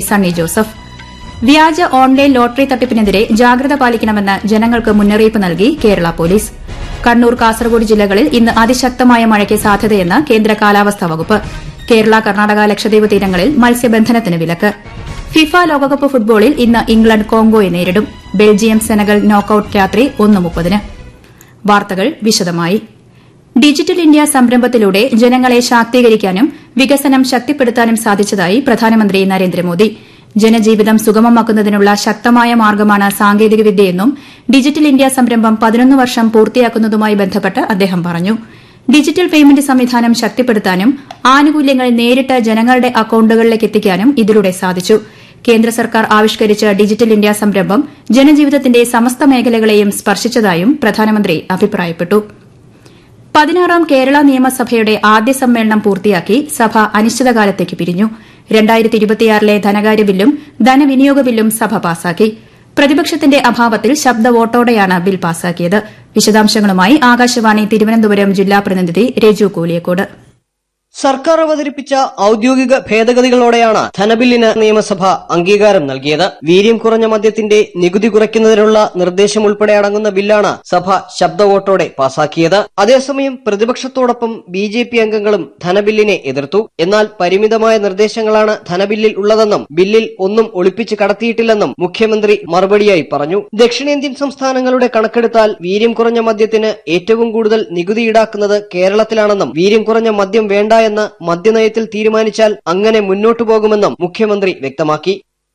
സണ്ണി ജോസഫ് വ്യാജ online lottery തട്ടിപ്പിനെതിരെ ജാഗ്രത പാലിക്കണമെന്ന് ജനങ്ങൾക്ക് മുന്നറിയിപ്പ് നൽകി കേരള പോലീസ് കണ്ണൂർ കാസർഗോഡ് ജില്ലകളിൽ ഇന്ന് അതിശക്തമായ മഴയ്ക്ക് സാധ്യതയെന്ന് കേന്ദ്ര കാലാവസ്ഥാ വകുപ്പ് കേരള കർണാടക ലക്ഷദ്വീപ് തീരങ്ങളിൽ മത്സ്യബന്ധനത്തിന് വിലക്ക് ഫിഫ ലോകകപ്പ് ഫുട്ബോളിൽ ഇന്ന് ഇംഗ്ലണ്ട് കോങ്കോയെ നേരിടും ബെൽജിയം സെനഗൽ നോക്കൌട്ട് രാത്രി ഒന്ന് മുപ്പതിന് വാർത്തകൾ വിശദമായി ഡിജിറ്റൽ ഇന്ത്യ സംരംഭത്തിലൂടെ ജനങ്ങളെ ശാക്തീകരിക്കാനും വികസനം ശക്തിപ്പെടുത്താനും സാധിച്ചതായി പ്രധാനമന്ത്രി നരേന്ദ്രമോദി ജനജീവിതം സുഗമമാക്കുന്നതിനുള്ള ശക്തമായ മാർഗമാണ് സാങ്കേതികവിദ്യയെന്നും ഡിജിറ്റൽ ഇന്ത്യ സംരംഭം പതിനൊന്ന് വർഷം പൂർത്തിയാക്കുന്നതുമായി ബന്ധപ്പെട്ട് അദ്ദേഹം പറഞ്ഞു ഡിജിറ്റൽ പേയ്മെന്റ് സംവിധാനം ശക്തിപ്പെടുത്താനും ആനുകൂല്യങ്ങൾ നേരിട്ട് ജനങ്ങളുടെ അക്കൌണ്ടുകളിലേക്ക് എത്തിക്കാനും ഇതിലൂടെ സാധിച്ചു കേന്ദ്ര സർക്കാർ ആവിഷ്കരിച്ച ഡിജിറ്റൽ ഇന്ത്യ സംരംഭം ജനജീവിതത്തിന്റെ സമസ്ത മേഖലകളെയും സ്പർശിച്ചതായും പ്രധാനമന്ത്രി അഭിപ്രായപ്പെട്ടു പതിനാറാം കേരള നിയമസഭയുടെ ആദ്യ സമ്മേളനം പൂർത്തിയാക്കി സഭ അനിശ്ചിതകാലത്തേക്ക് പിരിഞ്ഞു ലെ ധനകാര്യ ബില്ലും ധനവിനിയോഗ ബില്ലും സഭ പാസാക്കി പ്രതിപക്ഷത്തിന്റെ അഭാവത്തിൽ ശബ്ദ വോട്ടോടെയാണ് ബിൽ പാസാക്കിയത് വിശദാംശങ്ങളുമായി ആകാശവാണി തിരുവനന്തപുരം ജില്ലാ പ്രതിനിധി രജു കൂലിയക്കോട് സർക്കാർ അവതരിപ്പിച്ച ഔദ്യോഗിക ഭേദഗതികളോടെയാണ് ധനബില്ലിന് നിയമസഭ അംഗീകാരം നൽകിയത് വീര്യം കുറഞ്ഞ മദ്യത്തിന്റെ നികുതി കുറയ്ക്കുന്നതിനുള്ള നിർദ്ദേശം ഉൾപ്പെടെ അടങ്ങുന്ന ബില്ലാണ് സഭ ശബ്ദ വോട്ടോടെ പാസാക്കിയത് അതേസമയം പ്രതിപക്ഷത്തോടൊപ്പം ബി ജെ പി അംഗങ്ങളും ധനബില്ലിനെ എതിർത്തു എന്നാൽ പരിമിതമായ നിർദ്ദേശങ്ങളാണ് ധനബില്ലിൽ ഉള്ളതെന്നും ബില്ലിൽ ഒന്നും ഒളിപ്പിച്ച് കടത്തിയിട്ടില്ലെന്നും മുഖ്യമന്ത്രി മറുപടിയായി പറഞ്ഞു ദക്ഷിണേന്ത്യൻ സംസ്ഥാനങ്ങളുടെ കണക്കെടുത്താൽ വീര്യം കുറഞ്ഞ മദ്യത്തിന് ഏറ്റവും കൂടുതൽ നികുതി ഈടാക്കുന്നത് കേരളത്തിലാണെന്നും വീര്യം കുറഞ്ഞ മദ്യം വേണ്ട എന്ന് മദ്യനയത്തിൽ തീരുമാനിച്ചാൽ അങ്ങനെ മുന്നോട്ടു പോകുമെന്നും മുഖ്യമന്ത്രി വ്യക്തമാക്കി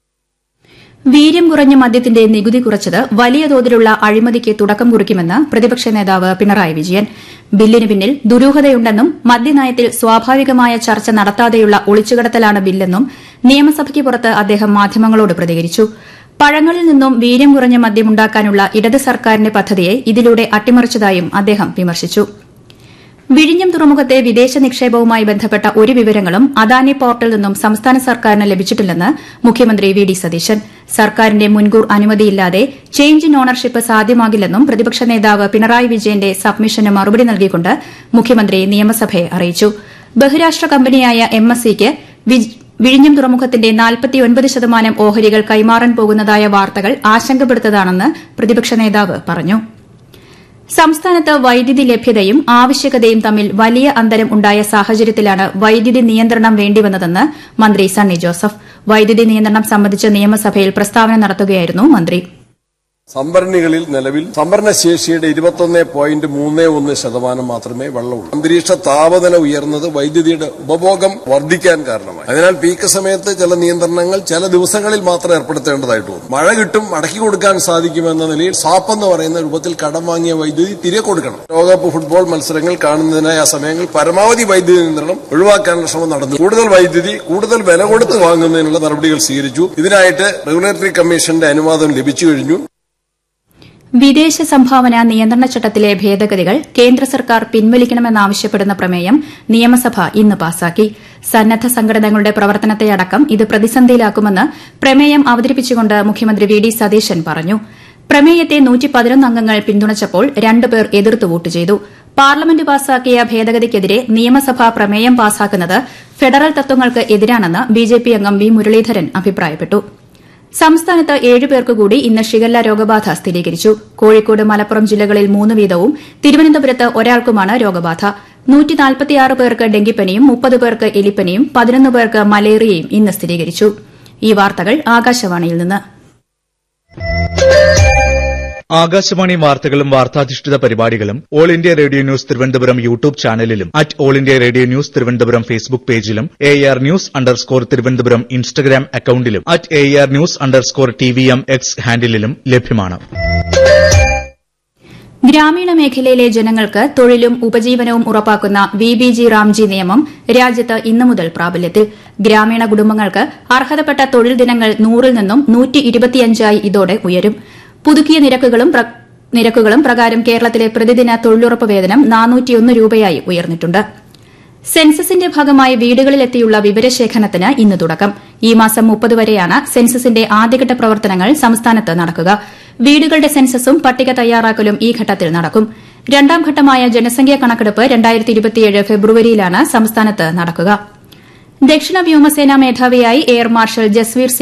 വീര്യം കുറഞ്ഞ മദ്യത്തിന്റെ നികുതി കുറച്ചത് വലിയ തോതിലുള്ള അഴിമതിക്ക് തുടക്കം കുറിക്കുമെന്ന് പ്രതിപക്ഷ നേതാവ് പിണറായി വിജയൻ ബില്ലിന് പിന്നിൽ ദുരൂഹതയുണ്ടെന്നും മദ്യനയത്തിൽ സ്വാഭാവികമായ ചർച്ച നടത്താതെയുള്ള ഒളിച്ചുകടത്തലാണ് ബില്ലെന്നും നിയമസഭയ്ക്ക് പുറത്ത് അദ്ദേഹം മാധ്യമങ്ങളോട് പ്രതികരിച്ചു പഴങ്ങളിൽ നിന്നും വീര്യം കുറഞ്ഞ മദ്യമുണ്ടാക്കാനുള്ള ഇടത് സർക്കാരിന്റെ പദ്ധതിയെ ഇതിലൂടെ അട്ടിമറിച്ചതായും അദ്ദേഹം വിമർശിച്ചു വിഴിഞ്ഞം തുറമുഖത്തെ വിദേശ നിക്ഷേപവുമായി ബന്ധപ്പെട്ട ഒരു വിവരങ്ങളും അദാനി പോർട്ടിൽ നിന്നും സംസ്ഥാന സർക്കാരിന് ലഭിച്ചിട്ടില്ലെന്ന് മുഖ്യമന്ത്രി വി ഡി സതീശൻ സർക്കാരിന്റെ മുൻകൂർ അനുമതിയില്ലാതെ ചേഞ്ച് ഇൻ ഓണർഷിപ്പ് സാധ്യമാകില്ലെന്നും പ്രതിപക്ഷ നേതാവ് പിണറായി വിജയന്റെ സബ്മിഷന് മറുപടി നൽകിക്കൊണ്ട് മുഖ്യമന്ത്രി നിയമസഭയെ അറിയിച്ചു ബഹുരാഷ്ട്ര കമ്പനിയായ എം എസ് സിക്ക് വിഴിഞ്ഞം തുറമുഖത്തിന്റെ നാൽപ്പത്തിയൊൻപത് ശതമാനം ഓഹരികൾ കൈമാറാൻ പോകുന്നതായ വാർത്തകൾ ആശങ്കപ്പെടുത്തതാണെന്ന് പ്രതിപക്ഷ നേതാവ് പറഞ്ഞു സംസ്ഥാനത്ത് വൈദ്യുതി ലഭ്യതയും ആവശ്യകതയും തമ്മിൽ വലിയ അന്തരം ഉണ്ടായ സാഹചര്യത്തിലാണ് വൈദ്യുതി നിയന്ത്രണം വേണ്ടിവന്നതെന്ന് മന്ത്രി സണ്ണി ജോസഫ് വൈദ്യുതി നിയന്ത്രണം സംബന്ധിച്ച് നിയമസഭയിൽ പ്രസ്താവന നടത്തുകയായിരുന്നു മന്ത്രി സംഭരണികളിൽ നിലവിൽ സംഭരണ ശേഷിയുടെ ഇരുപത്തൊന്ന് പോയിന്റ് മൂന്ന് ഒന്ന് ശതമാനം മാത്രമേ വെള്ളമുള്ളൂ അന്തരീക്ഷ താപനില ഉയർന്നത് വൈദ്യുതിയുടെ ഉപഭോഗം വർദ്ധിക്കാൻ കാരണമായി അതിനാൽ പീക്ക് സമയത്ത് ചില നിയന്ത്രണങ്ങൾ ചില ദിവസങ്ങളിൽ മാത്രം ഏർപ്പെടുത്തേണ്ടതായിട്ട് വന്നു മഴ കിട്ടും മടക്കി കൊടുക്കാൻ സാധിക്കുമെന്ന നിലയിൽ സാപ്പ് എന്ന് പറയുന്ന രൂപത്തിൽ കടം വാങ്ങിയ വൈദ്യുതി തിരികെ കൊടുക്കണം ലോകകപ്പ് ഫുട്ബോൾ മത്സരങ്ങൾ കാണുന്നതിനായി ആ സമയങ്ങളിൽ പരമാവധി വൈദ്യുതി നിയന്ത്രണം ഒഴിവാക്കാനുള്ള ശ്രമം നടന്നു കൂടുതൽ വൈദ്യുതി കൂടുതൽ വില കൊടുത്ത് വാങ്ങുന്നതിനുള്ള നടപടികൾ സ്വീകരിച്ചു ഇതിനായിട്ട് റെഗുലേറ്ററി കമ്മീഷന്റെ അനുവാദം ലഭിച്ചു കഴിഞ്ഞു വിദേശ സംഭാവന നിയന്ത്രണ ചട്ടത്തിലെ ഭേദഗതികൾ കേന്ദ്ര സർക്കാർ പിൻവലിക്കണമെന്നാവശ്യപ്പെടുന്ന പ്രമേയം നിയമസഭ ഇന്ന് പാസാക്കി സന്നദ്ധ സംഘടനകളുടെ പ്രവർത്തനത്തെയടക്കം ഇത് പ്രതിസന്ധിയിലാക്കുമെന്ന് പ്രമേയം അവതരിപ്പിച്ചുകൊണ്ട് മുഖ്യമന്ത്രി വി ഡി സതീശൻ പറഞ്ഞു പ്രമേയത്തെ അംഗങ്ങൾ പിന്തുണച്ചപ്പോൾ രണ്ടുപേർ എതിർത്ത് വോട്ട് ചെയ്തു പാർലമെന്റ് പാസാക്കിയ ഭേദഗതിക്കെതിരെ നിയമസഭ പ്രമേയം പാസാക്കുന്നത് ഫെഡറൽ തത്വങ്ങൾക്ക് എതിരാണെന്ന് ബിജെപി അംഗം വി മുരളീധരൻ അഭിപ്രായപ്പെട്ടു സംസ്ഥാനത്ത് ഏഴുപേർക്ക് കൂടി ഇന്ന് ഷിഗല്ല രോഗബാധ സ്ഥിരീകരിച്ചു കോഴിക്കോട് മലപ്പുറം ജില്ലകളിൽ മൂന്ന് വീതവും തിരുവനന്തപുരത്ത് ഒരാൾക്കുമാണ് രോഗബാധ പേർക്ക് ഡെങ്കിപ്പനിയും മുപ്പത് പേർക്ക് എലിപ്പനിയും പതിനൊന്ന് പേർക്ക് മലേറിയയും ഇന്ന് സ്ഥിരീകരിച്ചു ഈ വാർത്തകൾ ആകാശവാണിയിൽ നിന്ന് ആകാശവാണി വാർത്തകളും വാർത്താധിഷ്ഠിത പരിപാടികളും All India Radio news Thiruvananthapuram YouTube ചാനലിലും at All India Radio news Thiruvananthapuram Facebook പേജിലും A R news underscore Thiruvananthapuram Instagram അക്കൌണ്ടിലും at A R news underscore T V M X ഹാൻഡിലും ലഭ്യമാണ് ഗ്രാമീണ മേഖലയിലെ ജനങ്ങൾക്ക് തൊഴിലും ഉപജീവനവും ഉറപ്പാക്കുന്ന വി ബി ജി റാംജി നിയമം രാജ്യത്ത് ഇന്നു മുതൽ പ്രാബല്യത്തിൽ ഗ്രാമീണ കുടുംബങ്ങൾക്ക് അർഹതപ്പെട്ട തൊഴിൽ ദിനങ്ങൾ നൂറിൽ നിന്നും നൂറ്റി ഇരുപത്തിയഞ്ചായി ഇതോടെ ഉയരും പുതുക്കിയ നിരക്കുകളും പ്രകാരം കേരളത്തിലെ പ്രതിദിന തൊഴിലുറപ്പ് വേതനം നാനൂറ്റിയൊന്ന് രൂപയായി ഉയർന്നിട്ടുണ്ട് സെൻസസിന്റെ ഭാഗമായി വീടുകളിലെത്തിയുള്ള വിവരശേഖരണത്തിന് ഇന്ന് തുടക്കം ഈ മാസം മുപ്പത് വരെയാണ് സെൻസസിന്റെ ആദ്യഘട്ട പ്രവർത്തനങ്ങൾ സംസ്ഥാനത്ത് നടക്കുക വീടുകളുടെ സെൻസസും പട്ടിക തയ്യാറാക്കലും ഈ ഘട്ടത്തിൽ നടക്കും രണ്ടാം ഘട്ടമായ ജനസംഖ്യാ കണക്കെടുപ്പ് ഫെബ്രുവരിയിലാണ് സംസ്ഥാനത്ത് നടക്കുക ദക്ഷിണ വ്യോമസേനാ മേധാവിയായി എയർ മാർഷൽ ജസ്വീർ